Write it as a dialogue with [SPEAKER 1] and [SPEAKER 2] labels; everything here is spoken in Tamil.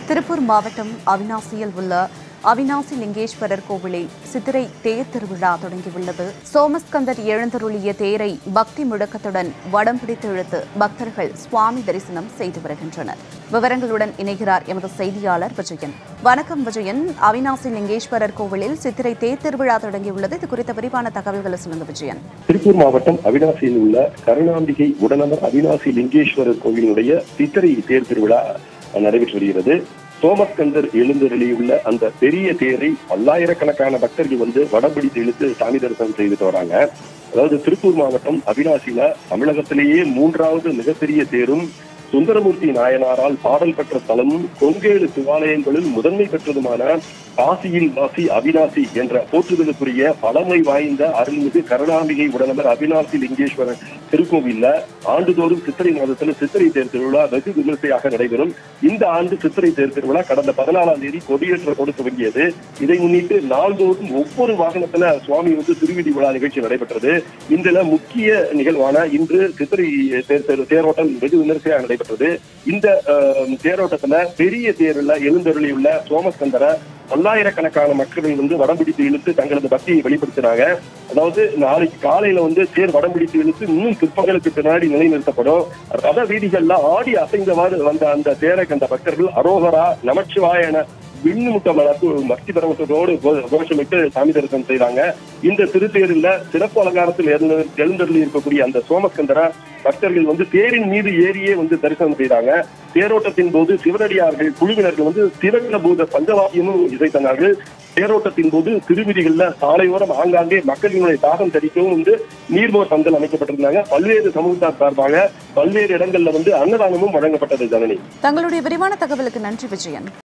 [SPEAKER 1] திருப்பூர் மாவட்டம் அவினாசியில் உள்ள அவினாசி லிங்கேஸ்வரர் கோவிலில் சித்திரை தேர் திருவிழா தொடங்கியுள்ளது சோமஸ்கந்தர் எழுந்தருளிய தேரை பக்தி முழக்கத்துடன் வடம் பிடித்து இழுத்து பக்தர்கள் சுவாமி தரிசனம் செய்து வருகின்றனர் விவரங்களுடன் இணைகிறார் எமது செய்தியாளர் விஜயன் வணக்கம் விஜயன் அவினாசி லிங்கேஸ்வரர் கோவிலில் சித்திரை தேர் திருவிழா தொடங்கியுள்ளது இது குறித்த விரிவான தகவல்களை சொல்லுங்க விஜயன்
[SPEAKER 2] திருப்பூர் மாவட்டம் அவினாசியில் உள்ள கருணாம்பிகை உடனமர் அவினாசி லிங்கேஸ்வரர் கோவிலினுடைய சித்திரை தேர் திருவிழா நடைபெற்று வருகிறது சோமஸ்கந்தர் எழுந்தருளியுள்ள அந்த பெரிய தேரை பல்லாயிரக்கணக்கான பக்தர்கள் வந்து வடம்பிடித்து இழுத்து சாமி தரிசனம் செய்துட்டு வராங்க அதாவது திருப்பூர் மாவட்டம் அவினாசியில தமிழகத்திலேயே மூன்றாவது மிகப்பெரிய தேரும் சுந்தரமூர்த்தி நாயனாரால் பாடல் பெற்ற தலமும் கொங்கேடு சிவாலயங்களில் முதன்மை பெற்றதுமான காசியில் வாசி அவினாசி என்ற போற்றுதலுக்குரிய பழமை வாய்ந்த அருள்மிகு கருணாம்பிகை உடனவர் அவினாசி லிங்கேஸ்வரர் திருக்கோவில்ல ஆண்டுதோறும் சித்திரை மாதத்துல சித்திரை தேர் திருவிழா வெகு விமர்சையாக நடைபெறும் இந்த ஆண்டு சித்திரை தேர் திருவிழா கடந்த பதினாலாம் தேதி கொடியேற்ற கொடு துவங்கியது இதை முன்னிட்டு நாள்தோறும் ஒவ்வொரு வாகனத்துல சுவாமி வந்து திருவிதி விழா நிகழ்ச்சி நடைபெற்றது இதுல முக்கிய நிகழ்வான இன்று சித்திரை தேர் தேர் தேரோட்டம் வெகு விமர்சையாக நடைபெற்றது இந்த அஹ், தேரோட்டத்துல பெரிய தேர்ல எழுந்தருளியுள்ள சோமஸ்கந்தர பல்லாயிரக்கணக்கான மக்கள் வந்து வடம் பிடித்து இழுத்து தங்களது பக்தியை வெளிப்படுத்தினாங்க அதாவது நாளைக்கு காலையில வந்து தேர் வடம் பிடித்து இழுத்து இன்னும் பிற்பகலுக்கு பின்னாடி நிலைநிறுத்தப்படும் ரத வீதிகள்ல ஆடி அசைந்தவாறு வந்த அந்த தேரை கண்ட பக்தர்கள் அரோகரா நமச்சிவாய என விண்ணுமுட்ட மலர்ந்து பக்தி பரமத்தோடு கோ- கோஷமிட்டு சாமி தரிசனம் செய்றாங்க இந்த திருத்தேரில் சிறப்பு அலங்காரத்தில் எழுந்த- எழுந்தருளி இருக்கக்கூடிய அந்த சோமஸ்கந்தர பக்தர்கள் வந்து தேரின் மீது ஏறியே வந்து தரிசனம் செய்றாங்க தேரோட்டத்தின் போது சிவனடியார்கள் குழுவினர்கள் வந்து சிவகணபூத பஞ்சவாக்கியமும் இசைத்தனார்கள் தேரோட்டத்தின் போது திருவிதிகள்ல சாலையோரம் ஆங்காங்கே மக்களினுடைய தாகம் தரிக்கவும் வந்து நீர்மோர் பந்தல் அமைக்கப்பட்டிருந்தாங்க பல்வேறு சமூகத்தார் சார்பாக பல்வேறு இடங்கள்ல வந்து அன்னதானமும் வழங்கப்பட்டது ஜனனி
[SPEAKER 1] தங்களுடைய விரிவான தகவலுக்கு நன்றி விஜயன்